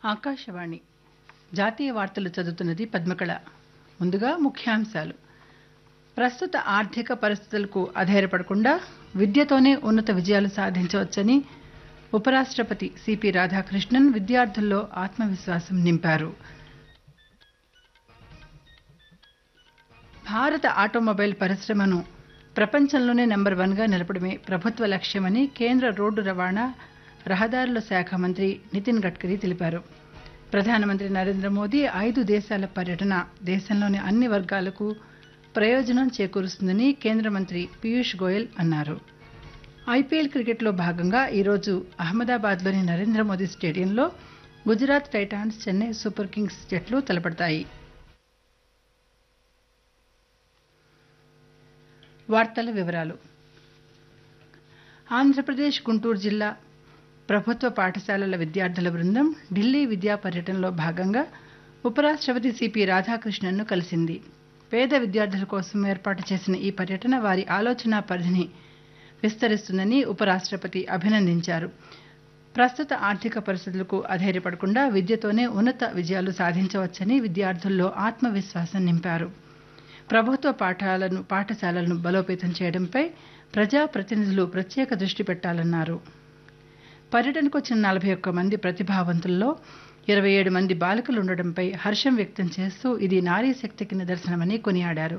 ఆకాశవాణి జాతీయ వార్తలు చదువుతున్నది పద్మకళ ముందుగా ముఖ్యాంశాలు ప్రస్తుత ఆర్థిక పరిస్థితులకు అధైర్యపడకుండా విద్యతోనే ఉన్నత విజయాలు సాధించవచ్చని ఉపరాష్ట్రపతి సిపి రాధాకృష్ణన్ విద్యార్థుల్లో ఆత్మవిశ్వాసం నింపారు భారత ఆటోమొబైల్ పరిశ్రమను ప్రపంచంలోనే నెంబర్ వన్గా నిలపడమే ప్రభుత్వ లక్ష్యమని కేంద్ర రోడ్డు రవాణా రహదారుల శాఖ మంత్రి నితిన్ గడ్కరీ తెలిపారు ప్రధానమంత్రి నరేంద్ర మోదీ ఐదు దేశాల పర్యటన దేశంలోని అన్ని వర్గాలకు ప్రయోజనం చేకూరుస్తుందని కేంద్ర మంత్రి పీయూష్ గోయల్ అన్నారు ఐపీఎల్ క్రికెట్లో భాగంగా ఈరోజు అహ్మదాబాద్లోని నరేంద్ర మోదీ స్టేడియంలో Gujarat Titans Chennai Super Kings జట్లు తలపడతాయి వార్తల వివరాలు ఆంధ్రప్రదేశ్ గుంటూరు జిల్లా ప్రభుత్వ పాఠశాలల విద్యార్థుల బృందం ఢిల్లీ విద్యా పర్యటనలో భాగంగా ఉపరాష్ట్రపతి సిపి రాధాకృష్ణన్ను కలిసింది పేద విద్యార్థుల కోసం ఏర్పాటు చేసిన ఈ పర్యటన వారి ఆలోచన పరిధిని విస్తరిస్తుందని ఉపరాష్ట్రపతి అభినందించారు ప్రస్తుత ఆర్థిక పరిస్థితులకు అధైర్యపడకుండా విద్యతోనే ఉన్నత విజయాలు సాధించవచ్చని విద్యార్థుల్లో ఆత్మవిశ్వాసం నింపారు ప్రభుత్వ పాఠాలను పాఠశాలలను బలోపేతం చేయడంపై ప్రజాప్రతినిధులు ప్రత్యేక దృష్టి పెట్టాలన్నారు పర్యటనకు వచ్చిన నలభై ఒక్క మంది ప్రతిభావంతుల్లో ఇరవై ఏడు మంది బాలికలు ఉండడంపై హర్షం వ్యక్తం చేస్తూ ఇది నారీ శక్తికి నిదర్శనమని కొనియాడారు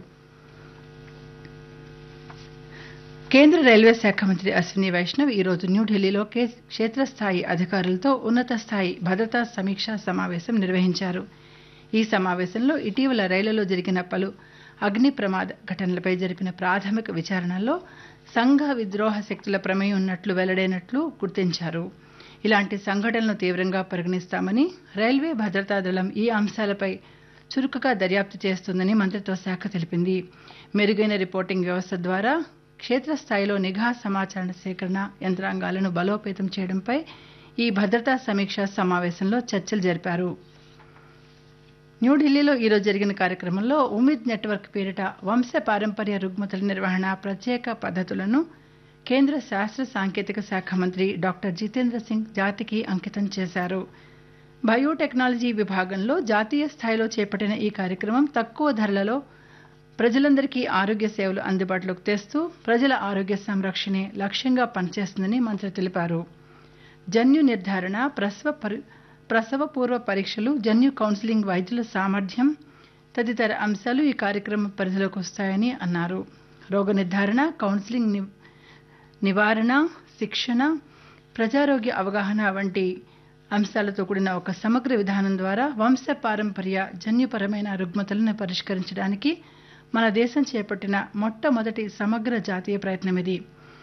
కేంద్ర రైల్వే శాఖ మంత్రి అశ్విని వైష్ణవ్ ఈరోజు న్యూఢిల్లీలో క్షేత్రస్థాయి అధికారులతో ఉన్నత స్థాయి భద్రతా సమీక్షా సమావేశం నిర్వహించారు ఈ సమావేశంలో ఇటీవల రైళ్లలో జరిగిన పలు అగ్ని ప్రమాద ఘటనలపై జరిపిన ప్రాథమిక విచారణలో సంఘ విద్రోహ శక్తుల ప్రమేయం ఉన్నట్లు వెల్లడైనట్లు గుర్తించారు ఇలాంటి సంఘటనలను తీవ్రంగా పరిగణిస్తామని రైల్వే భద్రతా దళం ఈ అంశాలపై చురుకుగా దర్యాప్తు చేస్తుందని మంత్రిత్వ శాఖ తెలిపింది మెరుగైన రిపోర్టింగ్ వ్యవస్థ ద్వారా క్షేత్రస్థాయిలో నిఘా సమాచార సేకరణ యంత్రాంగాలను బలోపేతం చేయడంపై ఈ భద్రతా సమీక్షా సమావేశంలో చర్చలు జరిపారు న్యూఢిల్లీలో ఈరోజు జరిగిన కార్యక్రమంలో ఉమిద్ నెట్వర్క్ పేరిట వంశ పారంపర్య రుగ్మతల నిర్వహణ ప్రత్యేక పద్ధతులను కేంద్ర శాస్త్ర సాంకేతిక శాఖ మంత్రి డాక్టర్ జితేంద్ర సింగ్ జాతికి అంకితం చేశారు బయోటెక్నాలజీ విభాగంలో జాతీయ స్థాయిలో చేపట్టిన ఈ కార్యక్రమం తక్కువ ధరలలో ప్రజలందరికీ ఆరోగ్య సేవలు అందుబాటులోకి తెస్తూ ప్రజల ఆరోగ్య సంరక్షణే లక్ష్యంగా పనిచేస్తుందని మంత్రి తెలిపారు జన్యు నిర్ధారణ ప్రసవ పరి ప్రసవపూర్వ పరీక్షలు జన్యు కౌన్సిలింగ్ వైద్యుల సామర్థ్యం తదితర అంశాలు ఈ కార్యక్రమం పరిధిలోకి వస్తాయని అన్నారు రోగ నిర్ధారణ కౌన్సిలింగ్ నివారణ శిక్షణ ప్రజారోగ్య అవగాహన వంటి అంశాలతో కూడిన ఒక సమగ్ర విధానం ద్వారా వంశ పారంపర్య జన్యుపరమైన రుగ్మతలను పరిష్కరించడానికి మన దేశం చేపట్టిన మొట్టమొదటి సమగ్ర జాతీయ ప్రయత్నం ఇది